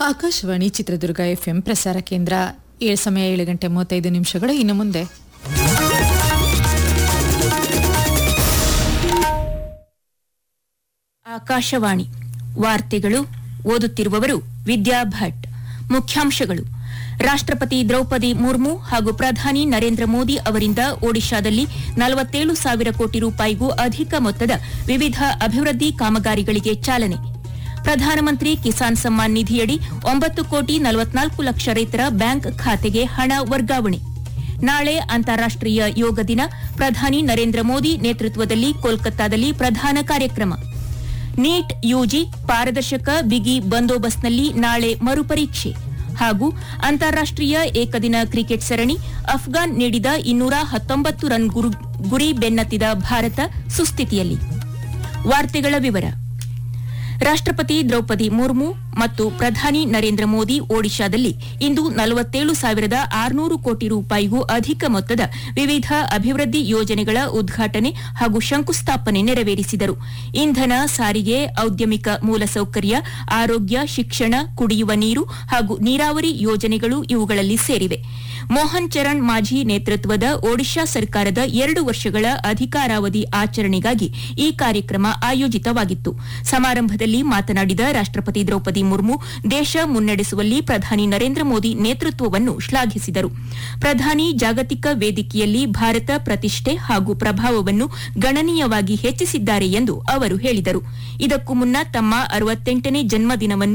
Akashvani Chitradurga FM ಪ್ರಸಾರ ಕೇಂದ್ರ ಏಳು ಸಮಯ ಏಳು ಗಂಟೆ ಮೂವತ್ತೈದು ನಿಮಿಷಗಳು ಇನ್ನು ಮುಂದೆ ಆಕಾಶವಾಣಿ ವಾರ್ತೆಗಳು ಓದುತ್ತಿರುವವರು ವಿದ್ಯಾ ಭಟ್ ಮುಖ್ಯಾಂಶಗಳು ರಾಷ್ಟ್ರಪತಿ ದ್ರೌಪದಿ ಮುರ್ಮು ಹಾಗೂ ಪ್ರಧಾನಿ ನರೇಂದ್ರ ಮೋದಿ ಅವರಿಂದ ಒಡಿಶಾದಲ್ಲಿ ನಲವತ್ತೇಳು ಸಾವಿರ ಕೋಟಿ ರೂಪಾಯಿಗೂ ಅಧಿಕ ಮೊತ್ತದ ವಿವಿಧ ಅಭಿವೃದ್ಧಿ ಕಾಮಗಾರಿಗಳಿಗೆ ಚಾಲನೆ ಪ್ರಧಾನಮಂತ್ರಿ ಕಿಸಾನ್ ಸಮ್ಮಾನ್ ನಿಧಿಯಡಿ ಒಂಬತ್ತು ಕೋಟಿ ನಲವತ್ನಾಲ್ಕು ಲಕ್ಷ ರೈತರ ಬ್ಯಾಂಕ್ ಖಾತೆಗೆ ಹಣ ವರ್ಗಾವಣೆ ನಾಳೆ ಅಂತಾರಾಷ್ಟೀಯ ಯೋಗ ದಿನ ಪ್ರಧಾನಿ ನರೇಂದ್ರ ಮೋದಿ ನೇತೃತ್ವದಲ್ಲಿ ಕೋಲ್ಕತ್ತಾದಲ್ಲಿ ಪ್ರಧಾನ ಕಾರ್ಯಕ್ರಮ ನೀಟ್ ಯುಜಿ ಪಾರದರ್ಶಕ ಬಿಗಿ ಬಂದೋಬಸ್ತ್ನಲ್ಲಿ ನಾಳೆ ಮರುಪರೀಕ್ಷೆ ಹಾಗೂ ಅಂತಾರಾಷ್ಟೀಯ ಏಕದಿನ ಕ್ರಿಕೆಟ್ ಸರಣಿ ಅಫ್ಘಾನ್ ನೀಡಿದ ಇನ್ನೂರ ಹತ್ತೊಂಬತ್ತು ರನ್ ಗುರು- ಗುರಿ ಬೆನ್ನತ್ತಿದ ಭಾರತ ಸುಸ್ಥಿತಿಯಲ್ಲಿ ವಾರ್ತೆಗಳ ವಿವರ ರಾಷ್ಟ್ರಪತಿ ದ್ರೌಪದಿ ಮುರ್ಮು ಮತ್ತು ಪ್ರಧಾನಿ ನರೇಂದ್ರ ಮೋದಿ ಒಡಿಶಾದಲ್ಲಿ ಇಂದು ನಲವತ್ತೇಳು ಸಾವಿರದ ಆರುನೂರು ಕೋಟಿ ರೂಪಾಯಿಗೂ ಅಧಿಕ ಮೊತ್ತದ ವಿವಿಧ ಅಭಿವೃದ್ಧಿ ಯೋಜನೆಗಳ ಉದ್ಘಾಟನೆ ಹಾಗೂ ಶಂಕುಸ್ಥಾಪನೆ ನೆರವೇರಿಸಿದರು ಇಂಧನ ಸಾರಿಗೆ ಔದ್ಯಮಿಕ ಮೂಲಸೌಕರ್ಯ ಆರೋಗ್ಯ ಶಿಕ್ಷಣ ಕುಡಿಯುವ ನೀರು ಹಾಗೂ ನೀರಾವರಿ ಯೋಜನೆಗಳು ಇವುಗಳಲ್ಲಿ ಸೇರಿವೆ ಮೋಹನ್ ಚರಣ್ ಮಾಝಿ ನೇತೃತ್ವದ ಒಡಿಶಾ ಸರ್ಕಾರದ ಎರಡು ವರ್ಷಗಳ ಅಧಿಕಾರಾವಧಿ ಆಚರಣೆಗಾಗಿ ಈ ಕಾರ್ಯಕ್ರಮ ಆಯೋಜಿತವಾಗಿತ್ತು ಸಮಾರಂಭದಲ್ಲಿ ಮಾತನಾಡಿದ ರಾಷ್ಟ್ರಪತಿ ದ್ರೌಪದಿ ಮುರ್ಮು ದೇಶ ಮುನ್ನಡೆಸುವಲ್ಲಿ ಪ್ರಧಾನಿ ನರೇಂದ್ರ ಮೋದಿ ನೇತೃತ್ವವನ್ನು ಶ್ಲಾಘಿಸಿದರು ಪ್ರಧಾನಿ ಜಾಗತಿಕ ವೇದಿಕೆಯಲ್ಲಿ ಭಾರತ ಪ್ರತಿಷ್ಠೆ ಹಾಗೂ ಪ್ರಭಾವವನ್ನು ಗಣನೀಯವಾಗಿ ಹೆಚ್ಚಿಸಿದ್ದಾರೆ ಎಂದು ಅವರು ಹೇಳಿದರು ಇದಕ್ಕೂ ಮುನ್ನ ತಮ್ಮ ಅರವತ್ತೆಂಟನೇ ಜನ್ಮದಿನವನ್ನು